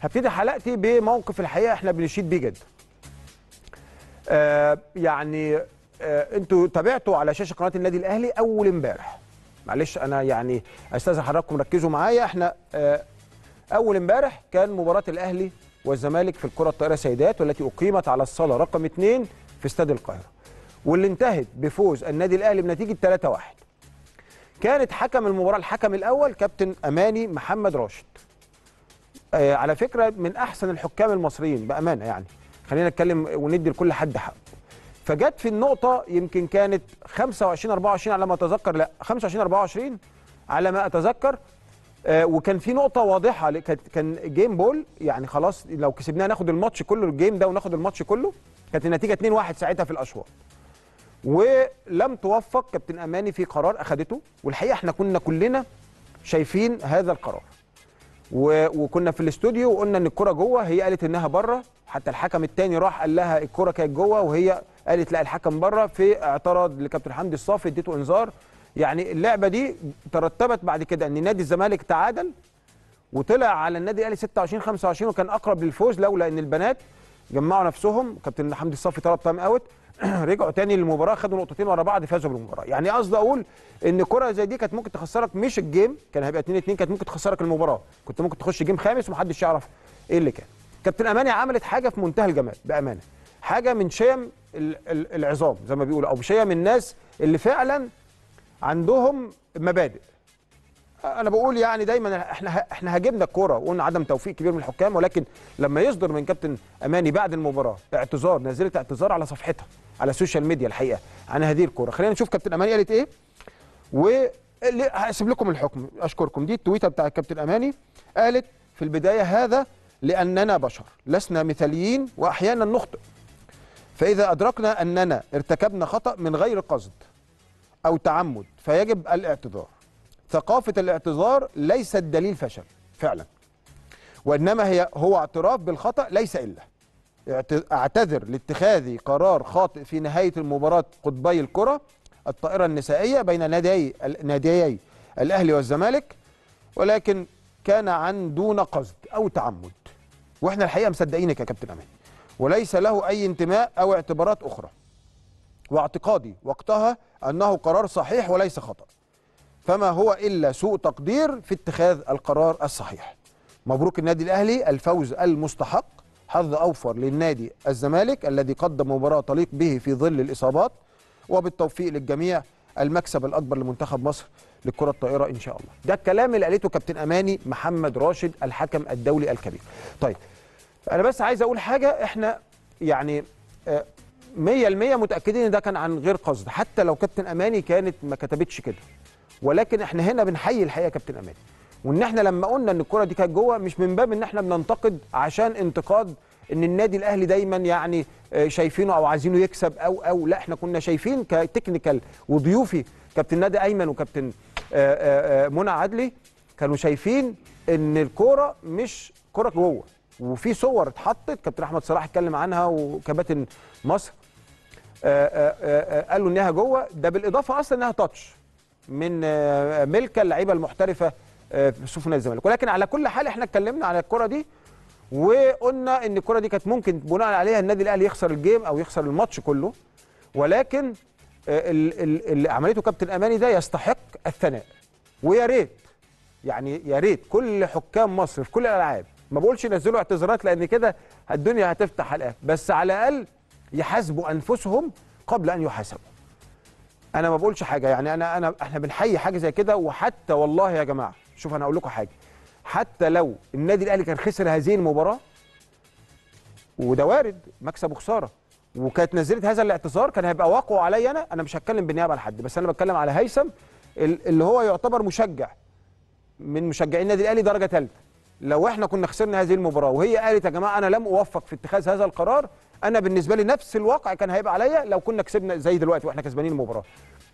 هبتدي حلقتي بموقف الحقيقه احنا بنشيد بيه جدا آه يعني آه انتوا تابعتوا على شاشه قناه النادي الاهلي اول امبارح معلش انا يعني استاذن حضراتكم ركزوا معايا احنا آه اول امبارح كان مباراه الاهلي والزمالك في الكره الطائره سيدات والتي اقيمت على الصاله رقم 2 في استاد القاهره واللي انتهت بفوز النادي الاهلي بنتيجه 3-1 كانت حكم المباراه الحكم الاول كابتن اماني محمد راشد آه على فكره من احسن الحكام المصريين بامانه يعني خلينا نتكلم وندي لكل حد حقه فجت في النقطه يمكن كانت 25 24 على ما اتذكر لا 25 24 على ما اتذكر آه وكان في نقطه واضحه كان كان جيم بول يعني خلاص لو كسبناها ناخد الماتش كله الجيم ده وناخد الماتش كله كانت النتيجه 2-1 ساعتها في الاشواط ولم توفق كابتن اماني في قرار اخذته والحقيقه احنا كنا كلنا شايفين هذا القرار وكنا في الاستوديو وقلنا ان الكره جوه هي قالت انها بره حتى الحكم الثاني راح قال لها الكره كانت جوه وهي قالت لا الحكم بره في اعتراض لكابتن حمدي الصافي اديته انذار يعني اللعبه دي ترتبت بعد كده ان نادي الزمالك تعادل وطلع على النادي الاهلي 26 25 وكان اقرب للفوز لولا ان البنات جمعوا نفسهم كابتن حمدي الصافي طلب تايم اوت رجعوا تاني للمباراه خدوا نقطتين ورا بعض فازوا بالمباراه يعني قصدي اقول ان كره زي دي كانت ممكن تخسرك مش الجيم كان هيبقى 2 2 كانت ممكن تخسرك المباراه كنت ممكن تخش جيم خامس ومحدش يعرف ايه اللي كان كابتن اماني عملت حاجه في منتهى الجمال بامانه حاجه من شيم العظام زي ما بيقولوا او شيم الناس اللي فعلا عندهم مبادئ انا بقول يعني دايما احنا احنا هاجمنا الكوره وقلنا عدم توفيق كبير من الحكام ولكن لما يصدر من كابتن اماني بعد المباراه اعتذار نزلت اعتذار على صفحتها على السوشيال ميديا الحقيقه عن هذه الكوره خلينا نشوف كابتن اماني قالت ايه و هسيب لكم الحكم اشكركم دي التويته بتاع كابتن اماني قالت في البدايه هذا لاننا بشر لسنا مثاليين واحيانا نخطئ فاذا ادركنا اننا ارتكبنا خطا من غير قصد او تعمد فيجب الاعتذار ثقافة الاعتذار ليست دليل فشل فعلا وإنما هي هو اعتراف بالخطأ ليس إلا أعتذر لاتخاذ قرار خاطئ في نهاية المباراة قطبي الكرة الطائرة النسائية بين ناديي ناديي الأهلي والزمالك ولكن كان عن دون قصد أو تعمد وإحنا الحقيقة مصدقينك يا كابتن أمان وليس له أي انتماء أو اعتبارات أخرى واعتقادي وقتها أنه قرار صحيح وليس خطأ فما هو إلا سوء تقدير في اتخاذ القرار الصحيح مبروك النادي الأهلي الفوز المستحق حظ أوفر للنادي الزمالك الذي قدم مباراة تليق به في ظل الإصابات وبالتوفيق للجميع المكسب الأكبر لمنتخب مصر للكرة الطائرة إن شاء الله ده الكلام اللي قالته كابتن أماني محمد راشد الحكم الدولي الكبير طيب أنا بس عايز أقول حاجة إحنا يعني مية المية متأكدين إن ده كان عن غير قصد حتى لو كابتن أماني كانت ما كتبتش كده ولكن احنا هنا بنحيي الحقيقه كابتن اماني وان احنا لما قلنا ان الكره دي كانت جوه مش من باب ان احنا بننتقد عشان انتقاد ان النادي الاهلي دايما يعني شايفينه او عايزينه يكسب او او لا احنا كنا شايفين كتكنيكال وضيوفي كابتن نادي ايمن وكابتن منى عدلي كانوا شايفين ان الكوره مش كره جوه وفي صور اتحطت كابتن احمد صلاح اتكلم عنها وكباتن مصر قالوا انها جوه ده بالاضافه اصلا انها تاتش من ملكه اللعيبه المحترفه في صفوف نادي الزمالك ولكن على كل حال احنا اتكلمنا على الكره دي وقلنا ان الكره دي كانت ممكن بناء عليها النادي الاهلي يخسر الجيم او يخسر الماتش كله ولكن اللي عملته كابتن اماني ده يستحق الثناء ويا ريت يعني يا ريت كل حكام مصر في كل الالعاب ما بقولش ينزلوا اعتذارات لان كده الدنيا هتفتح على بس على الاقل يحاسبوا انفسهم قبل ان يحاسبوا انا ما بقولش حاجه يعني انا انا احنا بنحيي حاجه زي كده وحتى والله يا جماعه شوف انا اقول لكم حاجه حتى لو النادي الاهلي كان خسر هذه المباراه وده وارد مكسب وخساره وكانت نزلت هذا الاعتذار كان هيبقى واقعه عليا انا انا مش هتكلم بالنيابه عن حد بس انا بتكلم على هيثم اللي هو يعتبر مشجع من مشجعين النادي الاهلي درجه ثالثه لو احنا كنا خسرنا هذه المباراه وهي قالت يا جماعه انا لم اوفق في اتخاذ هذا القرار انا بالنسبه لي نفس الواقع كان هيبقى عليا لو كنا كسبنا زي دلوقتي واحنا كسبانين المباراه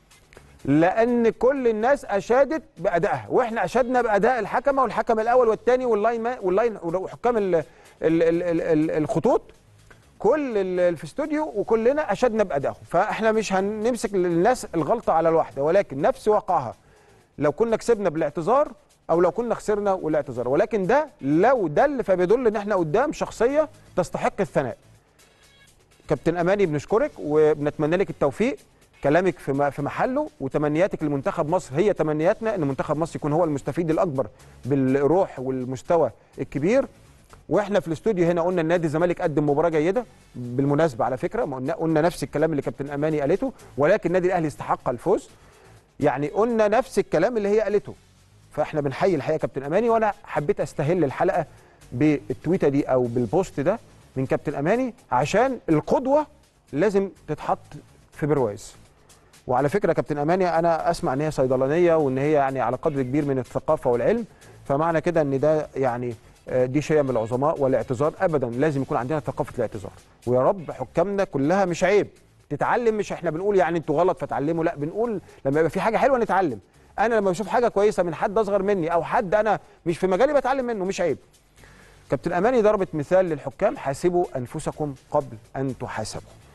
لان كل الناس اشادت بادائها واحنا اشدنا باداء الحكمه والحكم الاول والثاني واللاين واللاين وحكام ال ال ال ال الخطوط كل اللي في استوديو وكلنا اشدنا بادائهم فاحنا مش هنمسك للناس الغلطه على الواحده ولكن نفس واقعها لو كنا كسبنا بالاعتذار او لو كنا خسرنا والاعتذار ولكن ده لو دل فبيدل ان احنا قدام شخصيه تستحق الثناء كابتن اماني بنشكرك وبنتمنى لك التوفيق كلامك في م- في محله وتمنياتك لمنتخب مصر هي تمنياتنا ان منتخب مصر يكون هو المستفيد الاكبر بالروح والمستوى الكبير واحنا في الاستوديو هنا قلنا النادي الزمالك قدم مباراه جيده بالمناسبه على فكره ما قلنا قلنا نفس الكلام اللي كابتن اماني قالته ولكن النادي الاهلي استحق الفوز يعني قلنا نفس الكلام اللي هي قالته فاحنا بنحيي الحقيقه كابتن اماني وانا حبيت استهل الحلقه بالتويته دي او بالبوست ده من كابتن اماني عشان القدوه لازم تتحط في برواز وعلى فكره كابتن اماني انا اسمع ان هي صيدلانيه وان هي يعني على قدر كبير من الثقافه والعلم فمعنى كده ان ده يعني آه، دي شيء من العظماء والاعتذار ابدا لازم يكون عندنا ثقافه الاعتذار ويا رب حكامنا كلها مش عيب تتعلم مش احنا بنقول يعني انتوا غلط فتعلموا لا بنقول لما يبقى في حاجه حلوه نتعلم انا لما بشوف حاجه كويسه من حد اصغر مني او حد انا مش في مجالي بتعلم منه مش عيب كابتن اماني ضربت مثال للحكام حاسبوا انفسكم قبل ان تحاسبوا